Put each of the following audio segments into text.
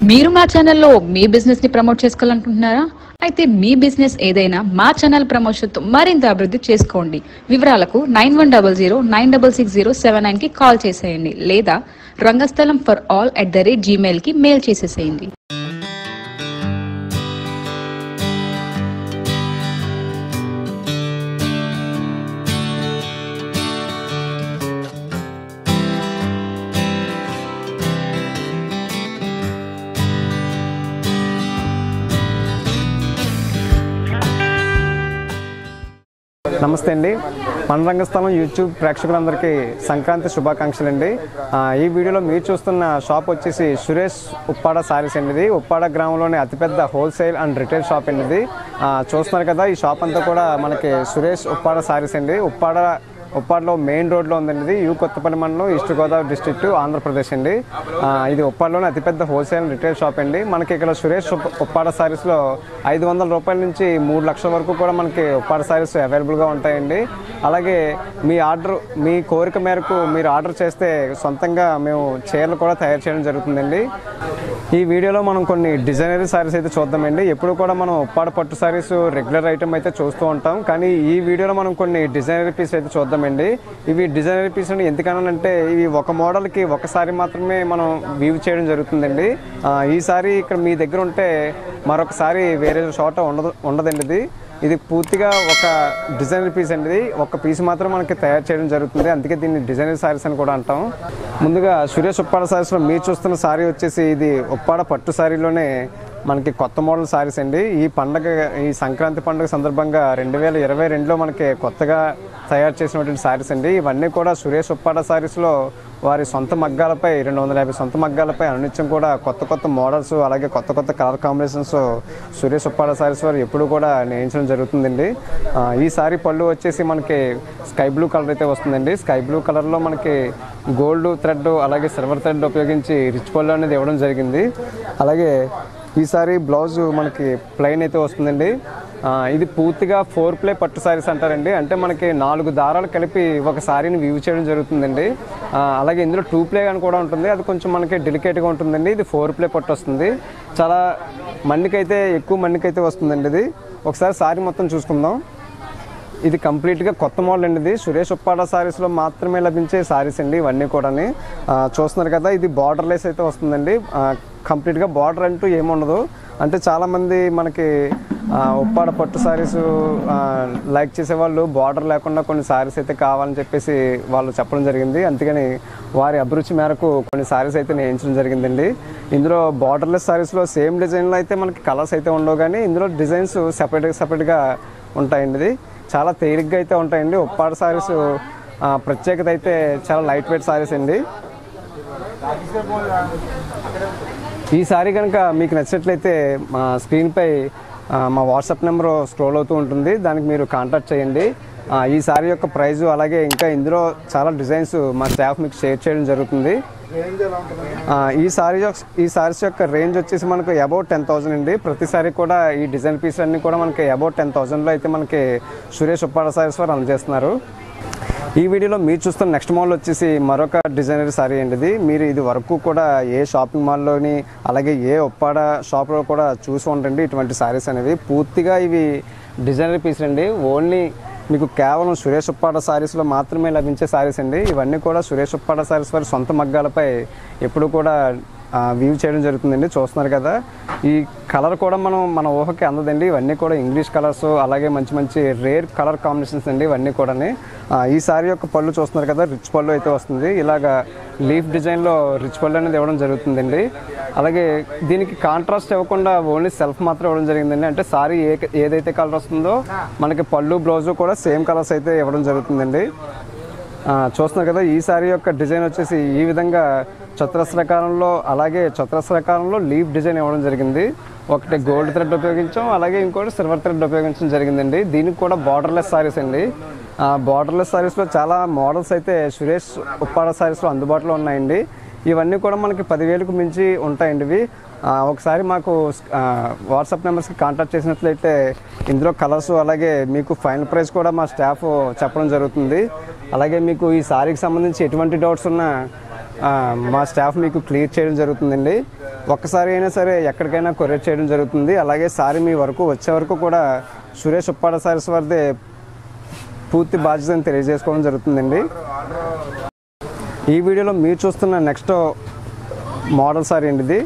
మీరు మా ఛానల్లో మీ బిజినెస్ ని ప్రమోట్ చేసుకోవాలనుకుంటున్నారా అయితే మీ బిజినెస్ ఏదైనా మా ఛానల్ ప్రమోషన్ తో మరింత అభివృద్ధి చేసుకోండి వివరాలకు nine one double zero nine double six zero seven nine కి కాల్ చేసేయండి లేదా Rangasthalam for all at the rate Gmail కి మెయిల్ చేసేసేయండి నమస్తే అండి మన రంగస్థలం యూట్యూబ్ ప్రేక్షకులందరికీ సంక్రాంతి శుభాకాంక్షలు అండి ఆ, ఈ వీడియోలో మీరు చూస్తున్న షాప్ వచ్చేసి సురేష్ ఉప్పాడ సారీస్ అండి ఇది ఉప్పాడ గ్రామంలోని అతిపెద్ద హోల్సేల్ అండ్ రిటైల్ షాప్ అండి ఇది ఆ, చూస్తున్నారు కదా ఈ షాప్ అంతా కూడా మనకి సురేష్ ఉప్పాడ సారీస్ అండి ఉప్పాడ ఉప్పాడలో మెయిన్ రోడ్లో ఉందండి ఇది యూ కొత్తపల్లి మండలం ఈస్ట్ గోదావరి డిస్ట్రిక్ట్ ఆంధ్రప్రదేశ్ అండి ఆ, ఇది ఉప్పాడలోని అతిపెద్ద హోల్సేల్ అండ్ రిటైల్ షాప్ అండి మనకి ఇక్కడ సురేష్ ఉప్- ఉప్పాడ సారీస్లో ఐదు వందల రూపాయల నుంచి మూడు లక్షల వరకు కూడా మనకి ఉప్పాడ సారీస్ అవైలబుల్గా ఉంటాయండి అలాగే మీ ఆర్డర్ మీ కోరిక మేరకు మీరు ఆర్డర్ చేస్తే సొంతంగా మేము చీరలు కూడా తయారు చేయడం జరుగుతుందండి ఈ వీడియోలో మనం కొన్ని డిజైనరీ సారీస్ అయితే చూద్దామండి ఎప్పుడు కూడా మనం ఉప్పాడ పట్టు సారీస్ రెగ్యులర్ ఐటమ్ అయితే చూస్తూ ఉంటాం కానీ ఈ వీడియోలో మనం కొన్ని డిజైనరీ పీస్ అయితే చూద్దామండి ఇవి డిజైనరీ పీస్ అని ఎందుకనంటే ఇవి ఒక మోడల్కి ఒకసారి మాత్రమే మనం వీవ్ చేయడం జరుగుతుందండి ఆ, ఈ సారీ ఇక్కడ మీ దగ్గర ఉంటే మరొకసారి వేరే చోట ఉండదు ఉండదండి ఇది ఇది పూర్తిగా ఒక డిజైనర్ పీస్ అండి ఇది ఒక పీస్ మాత్రం మనకి తయారు చేయడం జరుగుతుంది అందుకే దీన్ని డిజైనర్ సారీస్ అని కూడా అంటాం ముందుగా సురేష్ ఉప్పాడ సారీస్లో మీరు చూస్తున్న సారీ వచ్చేసి ఇది ఉప్పాడ పట్టు సారీలోనే మనకి కొత్త మోడల్ సారీస్ అండి ఈ పండగ ఈ సంక్రాంతి పండుగ సందర్భంగా రెండు వేల ఇరవై రెండులో మనకి కొత్తగా తయారు చేసినటువంటి సారీస్ అండి ఇవన్నీ కూడా సురేష్ ఉప్పాడ సారీస్లో వారి సొంత మగ్గాలపై రెండు వందల యాభై సొంత మగ్గాలపై అనునిత్యం కూడా కొత్త కొత్త మోడల్స్ అలాగే కొత్త కొత్త కలర్ కాంబినేషన్స్ సురేష్ ఉప్పాడ సారీస్ వారు ఎప్పుడు కూడా నేయించడం జరుగుతుందండి ఆ, ఈ సారీ పళ్ళు వచ్చేసి మనకి స్కై బ్లూ కలర్ అయితే వస్తుందండి స్కై బ్లూ కలర్లో మనకి గోల్డ్ థ్రెడ్ అలాగే సిల్వర్ థ్రెడ్ ఉపయోగించి రిచ్ పళ్ళు అనేది ఇవ్వడం జరిగింది అలాగే ఈసారి బ్లౌజ్ మనకి ప్లెయిన్ అయితే వస్తుందండి ఆ, ఇది పూర్తిగా ఫోర్ ప్లే పట్టు సారీస్ అంటారండి అంటే మనకి నాలుగు దారాలు కలిపి ఒక సారీని వ్యూ చేయడం జరుగుతుందండి ఆ, అలాగే ఇందులో టూ ప్లే అని కూడా ఉంటుంది అది కొంచెం మనకి డెలికేట్గా ఉంటుందండి ఇది ఫోర్ ప్లే పట్టు వస్తుంది చాలా మన్నికైతే ఎక్కువ మన్నికైతే వస్తుందండి ఇది ఒకసారి సారీ మొత్తం చూసుకుందాం ఇది కంప్లీట్గా కొత్త మోడల్ అండి ఇది సురేష్ ఉప్పాడ సారీస్లో మాత్రమే లభించే సారీస్ అండి ఇవన్నీ కూడా చూస్తున్నారు కదా ఇది బార్డర్ లెస్ అయితే వస్తుందండి ఆ, కంప్లీట్గా బార్డర్ అంటూ ఏముండదు అంటే చాలామంది మనకి ఆ, ఉప్పాడ పట్టు సారీస్ లైక్ చేసేవాళ్ళు బార్డర్ లేకుండా కొన్ని సారీస్ అయితే కావాలని చెప్పేసి వాళ్ళు చెప్పడం జరిగింది అందుకని వారి అభిరుచి మేరకు కొన్ని సారీస్ అయితే నేయించడం జరిగిందండి ఇందులో బార్డర్లెస్ సారీస్లో సేమ్ డిజైన్లో అయితే మనకి కలర్స్ అయితే ఉండవు కానీ ఇందులో డిజైన్స్ సెపరేట్గా సెపరేట్గా ఉంటాయండి ఇది చాలా తేలిగ్గా అయితే ఉంటాయండి ఉప్పాడ సారీస్ ఆ, ప్రత్యేకత అయితే చాలా లైట్ వెయిట్ సారీస్ అండి ఈ సారీ కనుక మీకు నచ్చినట్లయితే మా స్క్రీన్పై ఆ, మా వాట్సాప్ నెంబర్ స్క్రోల్ అవుతూ ఉంటుంది దానికి మీరు కాంటాక్ట్ చేయండి ఆ, ఈ సారీ యొక్క ప్రైజు అలాగే ఇంకా ఇందులో చాలా డిజైన్స్ మా స్టాఫ్ మీకు షేర్ చేయడం జరుగుతుంది ఆ, ఈ సారీ యొక్క- ఈ సారీస్ యొక్క రేంజ్ వచ్చేసి మనకు అబౌట్ టెన్ థౌసండ్ అండి ప్రతిసారి కూడా ఈ డిజైన్ పీస్ అన్నీ కూడా మనకి అబౌట్ టెన్ థౌసండ్లో అయితే మనకి సురేష్ ఉప్పాడ సారీస్ వారు అందజేస్తున్నారు ఈ వీడియోలో మీరు చూస్తున్న నెక్స్ట్ మాల్ వచ్చేసి మరొక డిజైనర్ సారీ అండి ఇది మీరు ఇది వరకు కూడా ఏ షాపింగ్ మాల్లోని అలాగే ఏ ఒప్పాడ షాప్లో కూడా చూసి ఉండండి ఇటువంటి సారీస్ అనేవి పూర్తిగా ఇవి డిజైనర్ పీస్ అండి ఓన్లీ మీకు కేవలం సురేష్ ఉప్పాడ సారీస్లో మాత్రమే లభించే సారీస్ అండి ఇవన్నీ కూడా సురేష్ ఉప్పాడ సారీస్ వారి సొంత మగ్గాలపై ఎప్పుడు కూడా వ్యూ చేయడం జరుగుతుందండి చూస్తున్నారు కదా ఈ కలర్ కూడా మనం మన ఊహకి అందదండి ఇవన్నీ కూడా ఇంగ్లీష్ కలర్స్ అలాగే మంచి మంచి రేర్ కలర్ కాంబినేషన్స్ అండి ఇవన్నీ కూడా ఈ సారీ యొక్క పళ్ళు చూస్తున్నారు కదా రిచ్ పళ్ళు అయితే వస్తుంది ఇలాగా లీఫ్ డిజైన్లో రిచ్ పళ్ళు అనేది ఇవ్వడం జరుగుతుందండి అలాగే దీనికి కాంట్రాస్ట్ ఇవ్వకుండా ఓన్లీ సెల్ఫ్ మాత్రం ఇవ్వడం జరిగిందండి అంటే సారీ ఏ ఏదైతే కలర్ వస్తుందో మనకి పళ్ళు బ్లౌజు కూడా సేమ్ కలర్స్ అయితే ఇవ్వడం జరుగుతుందండి ఆ, చూస్తున్నారు కదా ఈ సారీ యొక్క డిజైన్ వచ్చేసి ఈ విధంగా చతురస్రాకారంలో అలాగే చతురస్రాకారంలో లీఫ్ డిజైన్ ఇవ్వడం జరిగింది ఒకటి గోల్డ్ థ్రెడ్ ఉపయోగించాం అలాగే ఇంకోటి సిల్వర్ థ్రెడ్ ఉపయోగించడం జరిగిందండి దీనికి కూడా బార్డర్లెస్ సారీస్ అండి ఆ బార్డర్లెస్ సారీస్లో చాలా మోడల్స్ అయితే సురేష్ ఉప్పాడ సారీస్లో అందుబాటులో ఉన్నాయండి ఇవన్నీ కూడా మనకి పదివేలకు మించి ఉంటాయండి ఇవి ఆ, ఒకసారి మాకు ఆ, వాట్సాప్ నెంబర్స్కి కాంటాక్ట్ చేసినట్లయితే ఇందులో కలర్స్ అలాగే మీకు ఫైనల్ ప్రైస్ కూడా మా స్టాఫ్ చెప్పడం జరుగుతుంది అలాగే మీకు ఈ సారీకి సంబంధించి ఎటువంటి డౌట్స్ ఉన్నా ఆ, మా స్టాఫ్ మీకు క్లియర్ చేయడం జరుగుతుందండి ఒక్కసారి అయినా సరే ఎక్కడికైనా కొరియర్ చేయడం జరుగుతుంది అలాగే సారీ మీ వరకు వచ్చే వరకు కూడా సురేష్ ఉప్పాడ సారీస్ వారిదే పూర్తి బాధ్యతను తెలియజేసుకోవడం జరుగుతుందండి ఈ వీడియోలో మీరు చూస్తున్న నెక్స్ట్ మోడల్ సారీ అండి ఇది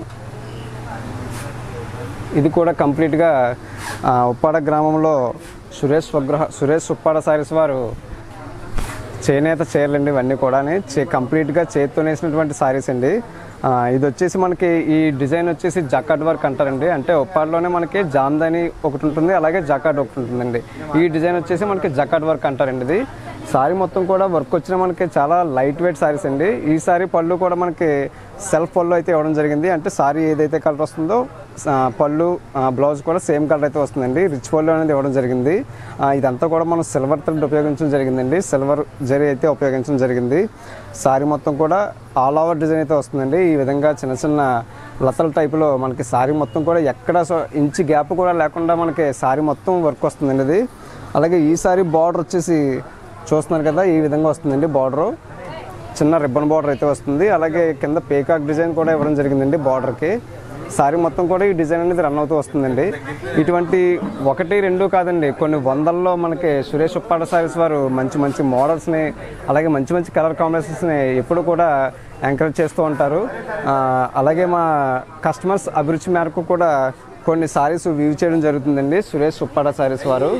ఇది కూడా కంప్లీట్గా ఆ, ఉప్పాడ గ్రామంలో సురేష్ స్వగృహ సురేష్ ఉప్పాడ సారీస్ వారు చేనేత చీరలండి ఇవన్నీ కూడా చే కంప్లీట్గా చేతితో వేసినటువంటి సారీస్ అండి ఆ, ఇది వచ్చేసి మనకి ఈ డిజైన్ వచ్చేసి జకాట్ వర్క్ అంటారండి అంటే ఉప్పాడలోనే మనకి జామ్దాని ఒకటి ఉంటుంది అలాగే జకాట్ ఒకటి ఉంటుందండి ఈ డిజైన్ వచ్చేసి మనకి జకాట్ వర్క్ అంటారండి ఇది సారీ మొత్తం కూడా వర్క్ వచ్చిన మనకి చాలా లైట్ వెయిట్ సారీస్ అండి ఈ సారీ పళ్ళు కూడా మనకి సెల్ఫ్ పళ్ళు అయితే ఇవ్వడం జరిగింది అంటే సారీ ఏదైతే కలర్ వస్తుందో ఆ, పళ్ళు ఆ, బ్లౌజ్ కూడా సేమ్ కలర్ అయితే వస్తుందండి రిచ్ పళ్ళు అనేది ఇవ్వడం జరిగింది ఆ, ఇదంతా కూడా మనం సిల్వర్ థ్రెడ్ ఉపయోగించడం జరిగిందండి సిల్వర్ జరీ అయితే ఉపయోగించడం జరిగింది సారీ మొత్తం కూడా ఆల్ ఓవర్ డిజైన్ అయితే వస్తుందండి ఈ విధంగా చిన్న చిన్న లతల టైపులో మనకి సారీ మొత్తం కూడా ఎక్కడ సో- ఇంచు గ్యాప్ కూడా లేకుండా మనకి సారీ మొత్తం వర్క్ వస్తుందండి ఇది అలాగే ఈ సారీ బార్డర్ వచ్చేసి చూస్తున్నారు కదా ఈ విధంగా వస్తుందండి బార్డరు చిన్న రిబ్బన్ బార్డర్ అయితే వస్తుంది అలాగే కింద పేకాక్ డిజైన్ కూడా ఇవ్వడం జరిగిందండి బార్డర్కి సారీ మొత్తం కూడా ఈ డిజైన్ అనేది రన్ అవుతూ వస్తుందండి ఇటువంటి ఒకటి రెండు కాదండి కొన్ని వందల్లో మనకి సురేష్ ఉప్పాడ సారీస్ వారు మంచి మంచి మోడల్స్ని అలాగే మంచి మంచి కలర్ కాంబినేషన్స్ని ఎప్పుడు కూడా ఎంకరేజ్ చేస్తూ ఉంటారు ఆ, అలాగే మా కస్టమర్స్ అభిరుచి మేరకు కూడా కొన్ని సారీస్ వ్యూ చేయడం జరుగుతుందండి సురేష్ ఉప్పాడ సారీస్ వారు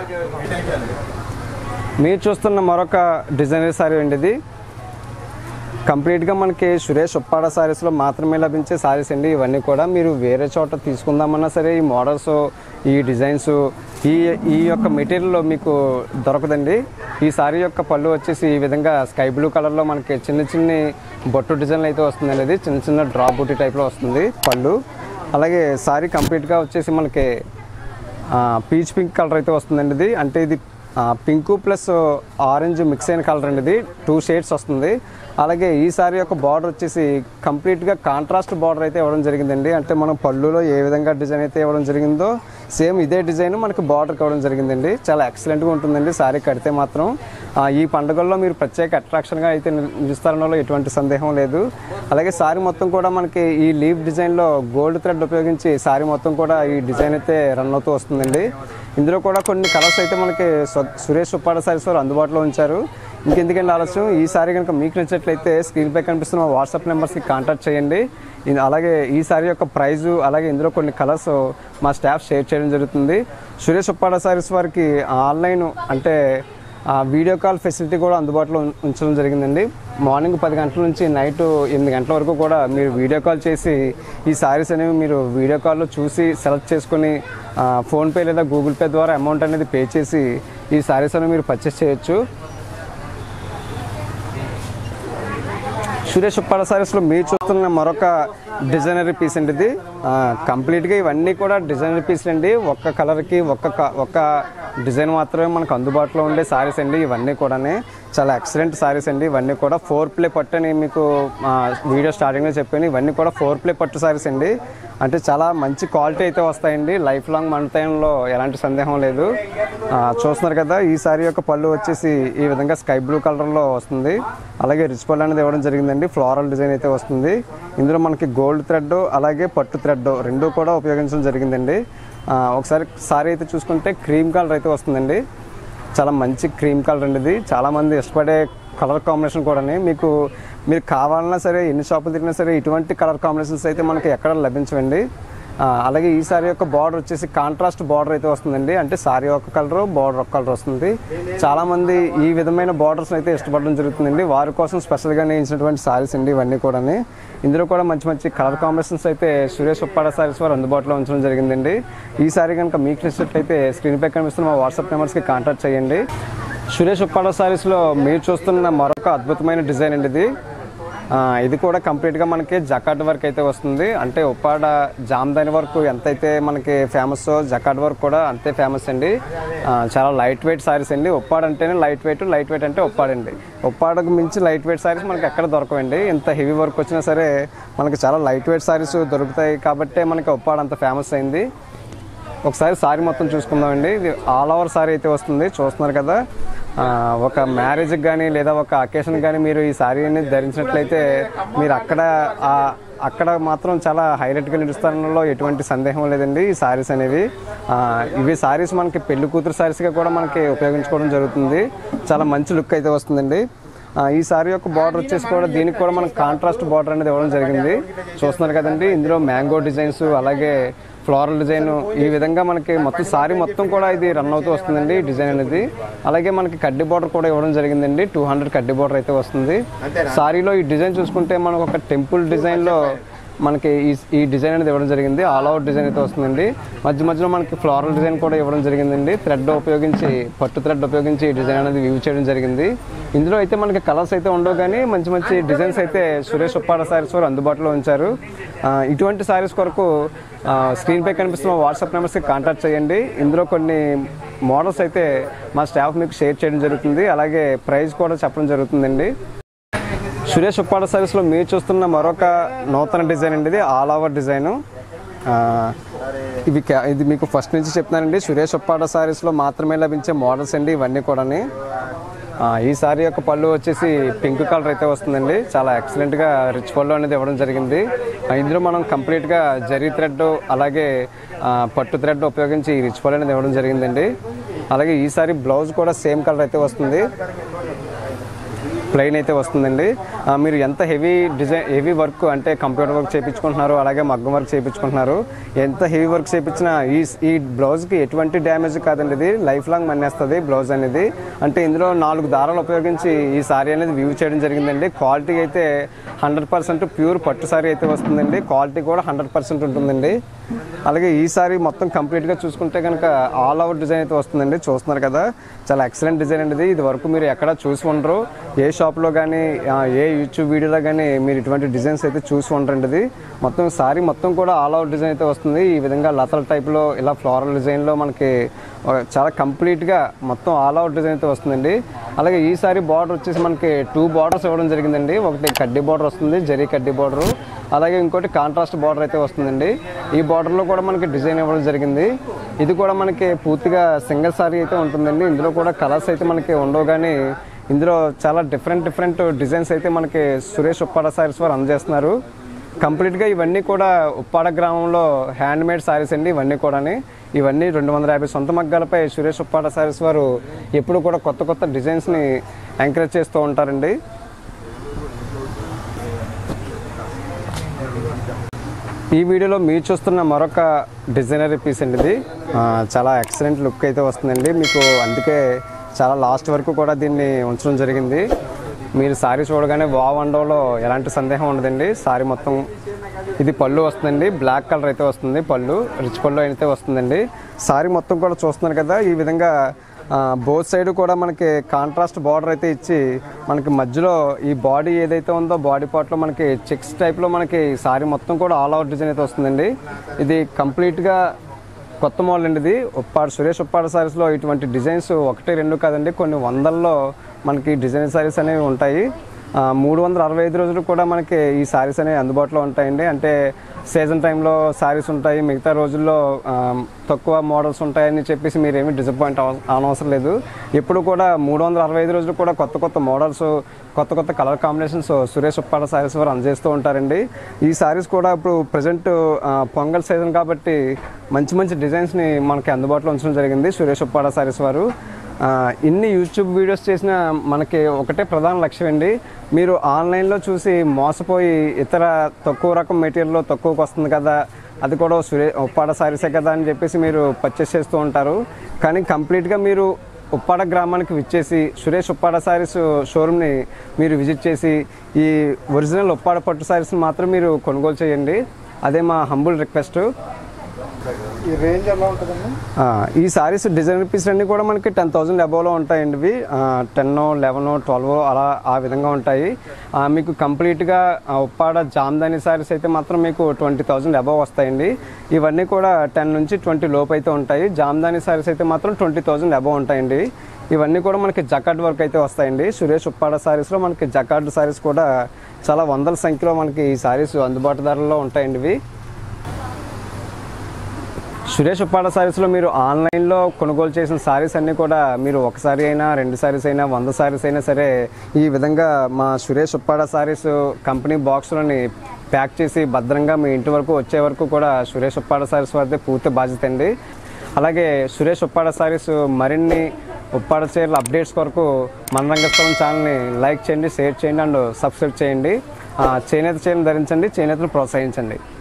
మీరు చూస్తున్న మరొక డిజైనర్ సారీ అండి ఇది కంప్లీట్గా మనకి సురేష్ ఉప్పాడ సారీస్లో మాత్రమే లభించే సారీస్ అండి ఇవన్నీ కూడా మీరు వేరే చోట తీసుకుందామన్నా సరే ఈ మోడల్స్ ఈ డిజైన్స్ ఈ ఈ యొక్క మెటీరియల్ మీకు దొరకదండి ఈ సారీ యొక్క పళ్ళు వచ్చేసి ఈ విధంగా స్కై బ్లూ కలర్లో మనకి చిన్న చిన్ని బొట్టు డిజైన్లు అయితే వస్తుందండి ఇది చిన్న చిన్న డ్రాప్ బుట్టి టైప్లో వస్తుంది పళ్ళు అలాగే సారీ కంప్లీట్గా వచ్చేసి మనకి ఆ, పీచ్ పింక్ కలర్ అయితే వస్తుందండి ఇది అంటే ఇది పింక్ ప్లస్ ఆరెంజ్ మిక్స్ అయిన కలర్ అండి ఇది టూ షేడ్స్ వస్తుంది అలాగే ఈ సారీ యొక్క బార్డర్ వచ్చేసి కంప్లీట్గా కాంట్రాస్ట్ బార్డర్ అయితే ఇవ్వడం జరిగిందండి అంటే మనం పళ్ళులో ఏ విధంగా డిజైన్ అయితే ఇవ్వడం జరిగిందో సేమ్ ఇదే డిజైన్ మనకి బార్డర్కి ఇవ్వడం జరిగిందండి చాలా ఎక్సలెంట్గా ఉంటుందండి సారీ కడితే మాత్రం ఆ, ఈ పండుగల్లో మీరు ప్రత్యేక అట్రాక్షన్గా అయితే నిల్- నిలుస్తారనలో ఎటువంటి సందేహం లేదు అలాగే సారీ మొత్తం కూడా మనకి ఈ లీవ్ డిజైన్లో గోల్డ్ థ్రెడ్ ఉపయోగించి సారీ మొత్తం కూడా ఈ డిజైన్ అయితే రన్ అవుతూ వస్తుందండి ఇందులో కూడా కొన్ని కలర్స్ అయితే మనకి స్వ- సురేష్ ఉప్పాడ సారీస్ వారు అందుబాటులో ఉంచారు ఇంకెందుకంటే ఆలస్యం ఈ సారీ కనుక మీకు నచ్చినట్లయితే స్క్రీన్ పై కనిపిస్తున్న మా వాట్సాప్ నెంబర్స్కి కాంటాక్ట్ చేయండి ఇది అలాగే ఈ సారీ యొక్క ప్రైజు అలాగే ఇందులో కొన్ని కలర్స్ మా స్టాఫ్ షేర్ చేయడం జరుగుతుంది సురేష్ ఉప్పాడ సారీస్ వారికి ఆన్లైన్ అంటే ఆ వీడియో కాల్ ఫెసిలిటీ కూడా అందుబాటులో ఉం- ఉంచడం జరిగిందండి మార్నింగ్ పది గంటల నుంచి నైట్ ఎనిమిది గంటల వరకు కూడా మీరు వీడియో కాల్ చేసి ఈ సారీస్ అనేవి మీరు వీడియో కాల్లో చూసి సెలెక్ట్ చేసుకొని ఆ, ఫోన్పే లేదా గూగుల్ పే ద్వారా అమౌంట్ అనేది పే చేసి ఈ సారీస్ అనేవి మీరు పర్చేస్ చేయొచ్చు సురేష్ ఉప్పాడ సారీస్లో మీరు చూస్తున్న మరొక డిజైనరీ పీస్ అండి ఇది ఆ, కంప్లీట్గా ఇవన్నీ కూడా డిజైనరీ పీస్లు అండి ఒక్క కలర్కి ఒక్క క- ఒక్క డిజైన్ మాత్రమే మనకు అందుబాటులో ఉండే సారీస్ అండి ఇవన్నీ కూడా చాలా ఎక్సలెంట్ సారీస్ అండి ఇవన్నీ కూడా ఫోర్ ప్లే పట్టు అని మీకు ఆ, వీడియో స్టార్టింగ్లో చెప్పాను ఇవన్నీ కూడా ఫోర్ ప్లే పట్టు సారీస్ అండి అంటే చాలా మంచి క్వాలిటీ అయితే వస్తాయండి లైఫ్ లాంగ్ మన్తాయంలో ఎలాంటి సందేహం లేదు ఆ, చూస్తున్నారు కదా ఈ సారీ యొక్క పళ్ళు వచ్చేసి ఈ విధంగా స్కై బ్లూ కలర్లో వస్తుంది అలాగే రిచ్ పళ్ళు అనేది ఇవ్వడం జరిగిందండి ఫ్లోరల్ డిజైన్ అయితే వస్తుంది ఇందులో మనకి గోల్డ్ థ్రెడ్ అలాగే పట్టు థ్రెడ్ రెండు కూడా ఉపయోగించడం జరిగిందండి ఆ, ఒకసారి సారీ అయితే చూసుకుంటే క్రీమ్ కలర్ అయితే వస్తుందండి చాలా మంచి క్రీమ్ కలర్ అండి ఇది చాలామంది ఇష్టపడే కలర్ కాంబినేషన్ కూడా మీకు మీరు కావాలన్నా సరే ఎన్ని షాపులు తిరిగినా సరే ఇటువంటి కలర్ కాంబినేషన్స్ అయితే మనకి ఎక్కడ లభించవండి ఆ, అలాగే ఈ సారీ యొక్క బార్డర్ వచ్చేసి కాంట్రాస్ట్ బార్డర్ అయితే వస్తుందండి అంటే సారీ ఒక కలర్ బార్డర్ ఒక కలర్ వస్తుంది చాలామంది ఈ విధమైన బార్డర్స్ అయితే ఇష్టపడడం జరుగుతుందండి వారి కోసం స్పెషల్గా నేయించినటువంటి సారీస్ అండి ఇవన్నీ కూడా ఇందులో కూడా మంచి మంచి కలర్ కాంబినేషన్స్ అయితే సురేష్ ఉప్పాడ సారీస్ వారు అందుబాటులో ఉంచడం జరిగిందండి ఈ సారీ కనుక మీకు నచ్చినట్లయితే స్క్రీన్ పై కనిపిస్తున్న మా వాట్సాప్ నెంబర్స్కి కాంటాక్ట్ చేయండి సురేష్ ఉప్పాడ సారీస్లో మీరు చూస్తున్న మరొక అద్భుతమైన డిజైన్ అండి ఇది ఆ, ఇది కూడా కంప్లీట్గా మనకి జకాట్ వర్క్ అయితే వస్తుంది అంటే ఉప్పాడ జామ్దాని వర్క్ ఎంతైతే మనకి ఫేమస్ జకాట్ వర్క్ కూడా అంతే ఫేమస్ అండి ఆ, చాలా లైట్ వెయిట్ సారీస్ అండి ఉప్పాడ అంటేనే లైట్ వెయిట్ లైట్ వెయిట్ అంటే ఉప్పాడండి ఉప్పాడకు మించి లైట్ వెయిట్ సారీస్ మనకి ఎక్కడ దొరకవండి ఇంత హెవీ వర్క్ వచ్చినా సరే మనకి చాలా లైట్ వెయిట్ సారీస్ దొరుకుతాయి కాబట్టే మనకి ఉప్పాడ అంత ఫేమస్ అయింది ఒకసారి సారీ మొత్తం చూసుకుందామండి ఇది ఆల్ ఓవర్ సారీ అయితే వస్తుంది చూస్తున్నారు కదా ఆ, ఒక మ్యారేజ్కి కానీ లేదా ఒక అకేషన్ కానీ మీరు ఈ శారీని ధరించినట్లయితే మీరు అక్కడ ఆ అక్కడ మాత్రం చాలా హైలైట్గా నిలుస్తానలో ఎటువంటి సందేహం లేదండి ఈ శారీస్ అనేవి ఆ, ఇవి శారీస్ మనకి పెళ్లి కూతురు శారీస్గా కూడా మనకి ఉపయోగించుకోవడం జరుగుతుంది చాలా మంచి లుక్ అయితే వస్తుందండి ఆ, ఈ సారీ యొక్క బార్డర్ వచ్చేసి కూడా దీనికి కూడా మనకు కాంట్రాస్ట్ బార్డర్ అనేది ఇవ్వడం జరిగింది చూస్తున్నారు కదండి ఇందులో మ్యాంగో డిజైన్స్ అలాగే ఫ్లోరల్ డిజైన్ ఈ విధంగా మనకి మొత్తం సారీ మొత్తం కూడా ఇది రన్ అవుతూ వస్తుందండి ఈ డిజైన్ అనేది అలాగే మనకి కడ్డీ బార్డర్ కూడా ఇవ్వడం జరిగిందండి టూ హండ్రెడ్ కడ్డీ బార్డర్ అయితే వస్తుంది సారీలో ఈ డిజైన్ చూసుకుంటే మనకు ఒక టెంపుల్ డిజైన్లో మనకి ఈ ఈ డిజైన్ అనేది ఇవ్వడం జరిగింది ఆల్ అవుట్ డిజైన్ అయితే వస్తుందండి మధ్య మధ్యలో మనకి ఫ్లోరల్ డిజైన్ కూడా ఇవ్వడం జరిగిందండి థ్రెడ్ ఉపయోగించి పట్టు థ్రెడ్ ఉపయోగించి ఈ డిజైన్ అనేది వ్యూ చేయడం జరిగింది ఇందులో అయితే మనకి కలర్స్ అయితే ఉండవు కానీ మంచి మంచి డిజైన్స్ అయితే సురేష్ ఉప్పాడ సారీస్ వారు అందుబాటులో ఉంచారు ఆ, ఇటువంటి సారీస్ కొరకు స్క్రీన్ పై కనిపిస్తున్న వాట్సాప్ నెంబర్స్కి కాంటాక్ట్ చేయండి ఇందులో కొన్ని మోడల్స్ అయితే మా స్టాఫ్ మీకు షేర్ చేయడం జరుగుతుంది అలాగే ప్రైస్ కూడా చెప్పడం జరుగుతుందండి సురేష్ ఉప్పాడ సారీస్లో మీరు చూస్తున్న మరొక నూతన డిజైన్ అండి ఇది ఆల్ ఓవర్ డిజైన్ ఇవి క్యా- ఇది మీకు ఫస్ట్ నుంచి చెప్తున్నానండి సురేష్ ఉప్పాడ సారీస్లో మాత్రమే లభించే మోడల్స్ అండి ఇవన్నీ కూడాని ఆ, ఈ సారీ యొక్క పళ్ళు వచ్చేసి పింక్ కలర్ అయితే వస్తుందండి చాలా ఎక్సలెంట్గా రిచ్ పళ్ళు అనేది ఇవ్వడం జరిగింది ఆ, ఇందులో మనం కంప్లీట్గా జరీ థ్రెడ్ అలాగే ఆ, పట్టు థ్రెడ్ ఉపయోగించి ఈ రిచ్ పళ్ళు అనేది ఇవ్వడం జరిగిందండి అలాగే ఈ సారీ బ్లౌజ్ కూడా సేమ్ కలర్ అయితే వస్తుంది ప్లెయిన్ అయితే వస్తుందండి ఆ, మీరు ఎంత హెవీ డిజైన్ హెవీ వర్క్ అంటే కంప్యూటర్ వర్క్ చేయించుకుంటున్నారు అలాగే మగ్గం వర్క్ చేయించుకుంటున్నారు ఎంత హెవీ వర్క్ చేయించినా ఈ ఈ బ్లౌజ్కి ఎటువంటి డ్యామేజ్ కాదండి ఇది లైఫ్ లాంగ్ మన్నేస్తుంది బ్లౌజ్ అనేది అంటే ఇందులో నాలుగు దారాలు ఉపయోగించి ఈ సారీ అనేది వ్యూ చేయడం జరిగిందండి క్వాలిటీ అయితే హండ్రెడ్ పర్సెంట్ ప్యూర్ పట్టు సారీ అయితే వస్తుందండి క్వాలిటీ కూడా హండ్రెడ్ పర్సెంట్ ఉంటుందండి అలాగే ఈ సారీ మొత్తం కంప్లీట్గా చూసుకుంటే కనుక ఆల్ ఓవర్ డిజైన్ అయితే వస్తుందండి చూస్తున్నారు కదా చాలా ఎక్సలెంట్ డిజైన్ అండి ఇది ఇది వరకు మీరు ఎక్కడ చూసి ఉండరు ఏ షాప్లో కానీ ఆ, ఏ యూట్యూబ్ వీడియోలో కానీ మీరు ఇటువంటి డిజైన్స్ అయితే చూసి ఉండరండి ఇది మొత్తం సారీ మొత్తం కూడా ఆల్ ఓవర్ డిజైన్ అయితే వస్తుంది ఈ విధంగా లతల టైప్లో ఇలా ఫ్లోరల్ డిజైన్లో మనకి ఒక చాలా కంప్లీట్గా మొత్తం ఆల్ అవుట్ డిజైన్ అయితే వస్తుందండి అలాగే ఈ సారీ బార్డర్ వచ్చేసి మనకి టూ బార్డర్స్ ఇవ్వడం జరిగిందండి ఒకటి కడ్డీ బార్డర్ వస్తుంది జరీ కడ్డీ బార్డర్ అలాగే ఇంకోటి కాంట్రాస్ట్ బార్డర్ అయితే వస్తుందండి ఈ బార్డర్లో కూడా మనకి డిజైన్ ఇవ్వడం జరిగింది ఇది కూడా మనకి పూర్తిగా సింగిల్ సారీ అయితే ఉంటుందండి ఇందులో కూడా కలర్స్ అయితే మనకి ఉండవు కానీ ఇందులో చాలా డిఫరెంట్ డిఫరెంట్ డిజైన్స్ అయితే మనకి సురేష్ ఉప్పాడ సారీస్ వారు అందజేస్తున్నారు కంప్లీట్గా ఇవన్నీ కూడా ఉప్పాడ గ్రామంలో హ్యాండ్ మేడ్ సారీస్ అండి ఇవన్నీ కూడాని ఇవన్నీ రెండు వందల యాభై సొంత మగ్గాలపై సురేష్ ఉప్పాడ సారీస్ వారు ఎప్పుడు కూడా కొత్త కొత్త డిజైన్స్ని ఎంకరేజ్ చేస్తూ ఉంటారండి ఈ వీడియోలో మీరు చూస్తున్న మరొక డిజైనరీ పీస్ అండి ఇది ఆ, చాలా ఎక్సలెంట్ లుక్ అయితే వస్తుందండి మీకు అందుకే చాలా లాస్ట్ వరకు కూడా దీన్ని ఉంచడం జరిగింది మీరు సారీ చూడగానే వావ్ అండంలో ఎలాంటి సందేహం ఉండదండి సారీ మొత్తం ఇది పళ్ళు వస్తుందండి బ్లాక్ కలర్ అయితే వస్తుంది పళ్ళు రిచ్ పళ్ళు అయితే వస్తుందండి సారీ మొత్తం కూడా చూస్తున్నారు కదా ఈ విధంగా బోత్ సైడ్ కూడా మనకి కాంట్రాస్ట్ బార్డర్ అయితే ఇచ్చి మనకి మధ్యలో ఈ బాడీ ఏదైతే ఉందో బాడీ పార్ట్లో మనకి చెక్స్ టైప్లో మనకి సారీ మొత్తం కూడా ఆల్ అవుట్ డిజైన్ అయితే వస్తుందండి ఇది కంప్లీట్గా కొత్త మోడల్ అండి ఇది ఉప్పాడు సురేష్ ఉప్పాడు సారీస్లో ఇటువంటి డిజైన్స్ ఒకటి రెండు కాదండి కొన్ని వందల్లో మనకి డిజైన్ సారీస్ అనేవి ఉంటాయి ఆ, మూడు వందల అరవై ఐదు రోజులు కూడా మనకి ఈ సారీస్ అనేవి అందుబాటులో ఉంటాయండి అంటే సీజన్ టైంలో సారీస్ ఉంటాయి మిగతా రోజుల్లో ఆ, తక్కువ మోడల్స్ ఉంటాయని చెప్పేసి మీరు ఏమీ డిసప్పాయింట్ అవ అవనవసరం లేదు ఎప్పుడు కూడా మూడు వందల అరవై ఐదు రోజులు కూడా కొత్త కొత్త మోడల్స్ కొత్త కొత్త కలర్ కాంబినేషన్స్ సురేష్ ఉప్పాడ సారీస్ వారు అందజేస్తూ ఉంటారండి ఈ సారీస్ కూడా ఇప్పుడు ప్రజెంట్ పొంగల్ సీజన్ కాబట్టి మంచి మంచి డిజైన్స్ని మనకి అందుబాటులో ఉంచడం జరిగింది సురేష్ ఉప్పాడ సారీస్ వారు ఆ, ఇన్ని యూట్యూబ్ వీడియోస్ చేసిన మనకి ఒకటే ప్రధాన లక్ష్యం అండి మీరు ఆన్లైన్లో చూసి మోసపోయి ఇతర తక్కువ రకం మెటీరియల్లో తక్కువకి వస్తుంది కదా అది కూడా సురే ఉప్పాడ సారీసే కదా అని చెప్పేసి మీరు పర్చేస్ చేస్తూ ఉంటారు కానీ కంప్లీట్గా మీరు ఉప్పాడ గ్రామానికి విచ్చేసి సురేష్ ఉప్పాడ సారీస్ షోరూమ్ని మీరు విజిట్ చేసి ఈ ఒరిజినల్ ఉప్పాడ పట్టు సారీస్ని మాత్రం మీరు కొనుగోలు చేయండి అదే మా హంబుల్ రిక్వెస్ట్ ఈ రేంజ్ ఎలా ఉంటుందండి ఆ, ఈ సారీస్ డిజైనర్ పీస్ అన్నీ కూడా మనకి టెన్ థౌసండ్ అబోవ్లో ఉంటాయండి ఇవి టెన్ లెవెన్ ట్వెల్వ్ అలా ఆ విధంగా ఉంటాయి ఆ, మీకు కంప్లీట్గా ఆ, ఉప్పాడ జామ్దాని సారీస్ అయితే మాత్రం మీకు ట్వంటీ థౌసండ్ అబోవ్ వస్తాయండి ఇవన్నీ కూడా టెన్ నుంచి ట్వంటీ లోపు అయితే ఉంటాయి జామ్దాని సారీస్ అయితే మాత్రం ట్వంటీ థౌసండ్ అబోవ్ ఉంటాయండి ఇవన్నీ కూడా మనకి జకాట్ వర్క్ అయితే వస్తాయండి సురేష్ ఉప్పాడ సారీస్లో మనకి జకాట్ సారీస్ కూడా చాలా వందల సంఖ్యలో మనకి ఈ సారీస్ అందుబాటు ధరల్లో ఉంటాయండి ఇవి సురేష్ ఉప్పాడ సారీస్లో మీరు ఆన్లైన్లో కొనుగోలు చేసిన సారీస్ అన్నీ కూడా మీరు ఒకసారి అయినా రెండు సారీస్ అయినా వంద సారీస్ అయినా సరే ఈ విధంగా మా సురేష్ ఉప్పాడ సారీస్ కంపెనీ బాక్స్లోని ప్యాక్ చేసి భద్రంగా మీ ఇంటి వరకు వచ్చే వరకు కూడా సురేష్ ఉప్పాడ సారీస్ వారిదే పూర్తి బాధ్యత అండి అలాగే సురేష్ ఉప్పాడ సారీస్ మరిన్ని ఉప్పాడ చీరల అప్డేట్స్ కొరకు మన రంగస్థలం ఛానల్ని లైక్ చేయండి షేర్ చేయండి అండ్ సబ్స్క్రైబ్ చేయండి ఆ, చేనేత చీరలు ధరించండి చేనేతను ప్రోత్సహించండి